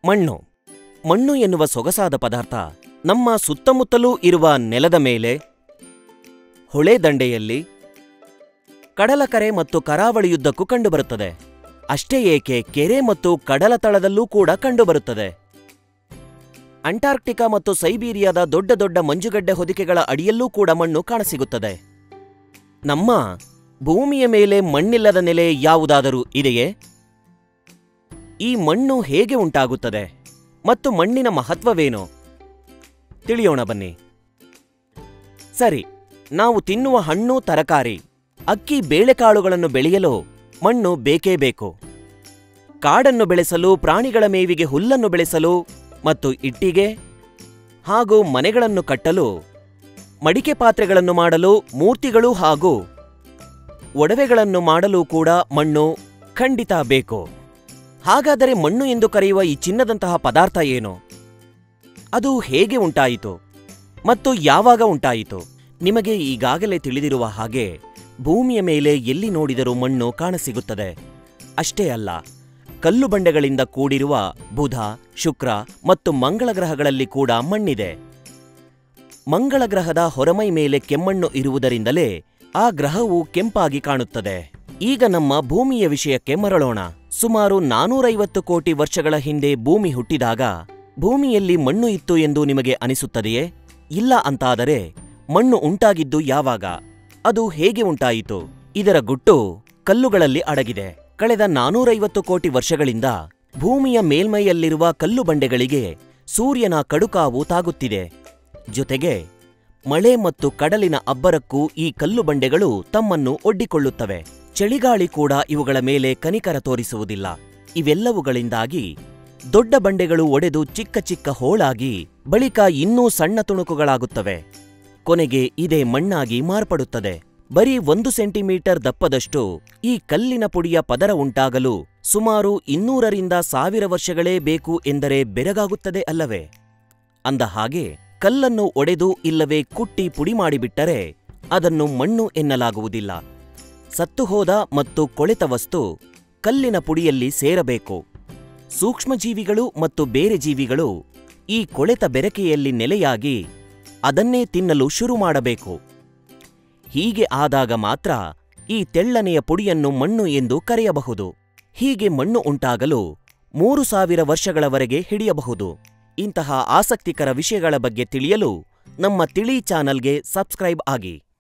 ಮಣ್ಣು ಮಣ್ಣು ಎನ್ನುವ ಸೊಗಸಾದ ಪದಾರ್ಥ ನಮ್ಮ ಸುತ್ತಮುತ್ತಲೂ ಇರುವ ನೆಲದ ಮೇಲೆ ಹೊಳೆ ದಂಡೆಯಲ್ಲಿ ಕಡಲಕರೆ ಮತ್ತು ಕರಾವಳಿಯುದ್ದಕ್ಕೂ ಕಂಡುಬರುತ್ತದೆ ಅಷ್ಟೇ ಏಕೆ ಕೆರೆ ಮತ್ತು ಕಡಲ ತಳದಲ್ಲೂ ಕೂಡ ಕಂಡುಬರುತ್ತದೆ ಅಂಟಾರ್ಕ್ಟಿಕಾ ಮತ್ತು ಸೈಬೀರಿಯಾದ ದೊಡ್ಡ ದೊಡ್ಡ ಮಂಜುಗಡ್ಡೆ ಹೊದಿಕೆಗಳ ಅಡಿಯಲ್ಲೂ ಕೂಡ ಮಣ್ಣು ಕಾಣಸಿಗುತ್ತದೆ ನಮ್ಮ ಭೂಮಿಯ ಮೇಲೆ ಮಣ್ಣಿಲ್ಲದ ನೆಲೆ ಯಾವುದಾದರೂ ಇದೆಯೇ ಈ ಮಣ್ಣು ಹೇಗೆ ಉಂಟಾಗುತ್ತದೆ ಮತ್ತು ಮಣ್ಣಿನ ಮಹತ್ವವೇನು ತಿಳಿಯೋಣ ಬನ್ನಿ ಸರಿ ನಾವು ತಿನ್ನುವ ಹಣ್ಣು ತರಕಾರಿ ಅಕ್ಕಿ ಬೇಳೆಕಾಳುಗಳನ್ನು ಬೆಳೆಯಲು ಮಣ್ಣು ಬೇಕೇ ಬೇಕು ಕಾಡನ್ನು ಬೆಳೆಸಲು ಪ್ರಾಣಿಗಳ ಮೇವಿಗೆ ಹುಲ್ಲನ್ನು ಬೆಳೆಸಲು ಮತ್ತು ಇಟ್ಟಿಗೆ ಹಾಗೂ ಮನೆಗಳನ್ನು ಕಟ್ಟಲು ಮಡಿಕೆ ಪಾತ್ರೆಗಳನ್ನು ಮಾಡಲು ಮೂರ್ತಿಗಳು ಹಾಗೂ ಒಡವೆಗಳನ್ನು ಮಾಡಲು ಕೂಡ ಮಣ್ಣು ಖಂಡಿತ ಬೇಕು ಹಾಗಾದರೆ ಮಣ್ಣು ಎಂದು ಕರೆಯುವ ಈ ಚಿನ್ನದಂತಹ ಪದಾರ್ಥ ಏನು ಅದು ಹೇಗೆ ಉಂಟಾಯಿತು ಮತ್ತು ಯಾವಾಗ ಉಂಟಾಯಿತು ನಿಮಗೆ ಈಗಾಗಲೇ ತಿಳಿದಿರುವ ಹಾಗೆ ಭೂಮಿಯ ಮೇಲೆ ಎಲ್ಲಿ ನೋಡಿದರೂ ಮಣ್ಣು ಕಾಣಸಿಗುತ್ತದೆ ಅಷ್ಟೇ ಅಲ್ಲ ಕಲ್ಲು ಬಂಡೆಗಳಿಂದ ಕೂಡಿರುವ ಬುಧ ಶುಕ್ರ ಮತ್ತು ಮಂಗಳ ಗ್ರಹಗಳಲ್ಲಿ ಕೂಡ ಮಣ್ಣಿದೆ ಮಂಗಳ ಗ್ರಹದ ಹೊರಮೈ ಮೇಲೆ ಕೆಮ್ಮಣ್ಣು ಇರುವುದರಿಂದಲೇ ಆ ಗ್ರಹವು ಕೆಂಪಾಗಿ ಕಾಣುತ್ತದೆ ಈಗ ನಮ್ಮ ಭೂಮಿಯ ವಿಷಯಕ್ಕೆ ಮರಳೋಣ ಸುಮಾರು ನಾನೂರೈವತ್ತು ಕೋಟಿ ವರ್ಷಗಳ ಹಿಂದೆ ಭೂಮಿ ಹುಟ್ಟಿದಾಗ ಭೂಮಿಯಲ್ಲಿ ಮಣ್ಣು ಇತ್ತು ಎಂದು ನಿಮಗೆ ಅನಿಸುತ್ತದೆಯೇ ಇಲ್ಲ ಅಂತಾದರೆ ಮಣ್ಣು ಉಂಟಾಗಿದ್ದು ಯಾವಾಗ ಅದು ಹೇಗೆ ಉಂಟಾಯಿತು ಇದರ ಗುಟ್ಟು ಕಲ್ಲುಗಳಲ್ಲಿ ಅಡಗಿದೆ ಕಳೆದ ನಾನೂರೈವತ್ತು ಕೋಟಿ ವರ್ಷಗಳಿಂದ ಭೂಮಿಯ ಮೇಲ್ಮೈಯಲ್ಲಿರುವ ಕಲ್ಲು ಬಂಡೆಗಳಿಗೆ ಸೂರ್ಯನ ಕಡುಕಾವು ತಾಗುತ್ತಿದೆ ಜೊತೆಗೆ ಮಳೆ ಮತ್ತು ಕಡಲಿನ ಅಬ್ಬರಕ್ಕೂ ಈ ಕಲ್ಲು ಬಂಡೆಗಳು ತಮ್ಮನ್ನು ಒಡ್ಡಿಕೊಳ್ಳುತ್ತವೆ ಚಳಿಗಾಳಿ ಕೂಡ ಇವುಗಳ ಮೇಲೆ ಕನಿಕರ ತೋರಿಸುವುದಿಲ್ಲ ಇವೆಲ್ಲವುಗಳಿಂದಾಗಿ ದೊಡ್ಡ ಬಂಡೆಗಳು ಒಡೆದು ಚಿಕ್ಕ ಚಿಕ್ಕ ಹೋಳಾಗಿ ಬಳಿಕ ಇನ್ನೂ ಸಣ್ಣ ತುಣುಕುಗಳಾಗುತ್ತವೆ ಕೊನೆಗೆ ಇದೇ ಮಣ್ಣಾಗಿ ಮಾರ್ಪಡುತ್ತದೆ ಬರೀ ಒಂದು ಸೆಂಟಿಮೀಟರ್ ದಪ್ಪದಷ್ಟು ಈ ಕಲ್ಲಿನ ಪುಡಿಯ ಪದರ ಉಂಟಾಗಲು ಸುಮಾರು ಇನ್ನೂರರಿಂದ ಸಾವಿರ ವರ್ಷಗಳೇ ಬೇಕು ಎಂದರೆ ಬೆರಗಾಗುತ್ತದೆ ಅಲ್ಲವೇ ಅಂದ ಹಾಗೆ ಕಲ್ಲನ್ನು ಒಡೆದು ಇಲ್ಲವೇ ಕುಟ್ಟಿ ಪುಡಿ ಮಾಡಿಬಿಟ್ಟರೆ ಅದನ್ನು ಮಣ್ಣು ಎನ್ನಲಾಗುವುದಿಲ್ಲ ಸತ್ತುಹೋದ ಮತ್ತು ಕೊಳೆತ ವಸ್ತು ಕಲ್ಲಿನ ಪುಡಿಯಲ್ಲಿ ಸೇರಬೇಕು ಸೂಕ್ಷ್ಮಜೀವಿಗಳು ಮತ್ತು ಬೇರೆ ಜೀವಿಗಳು ಈ ಕೊಳೆತ ಬೆರಕೆಯಲ್ಲಿ ನೆಲೆಯಾಗಿ ಅದನ್ನೇ ತಿನ್ನಲು ಶುರು ಮಾಡಬೇಕು ಹೀಗೆ ಆದಾಗ ಮಾತ್ರ ಈ ತೆಳ್ಳನೆಯ ಪುಡಿಯನ್ನು ಮಣ್ಣು ಎಂದು ಕರೆಯಬಹುದು ಹೀಗೆ ಮಣ್ಣು ಉಂಟಾಗಲು ಮೂರು ಸಾವಿರ ವರ್ಷಗಳವರೆಗೆ ಹಿಡಿಯಬಹುದು ಇಂತಹ ಆಸಕ್ತಿಕರ ವಿಷಯಗಳ ಬಗ್ಗೆ ತಿಳಿಯಲು ನಮ್ಮ ತಿಳಿ ಚಾನಲ್ಗೆ ಸಬ್ಸ್ಕ್ರೈಬ್ ಆಗಿ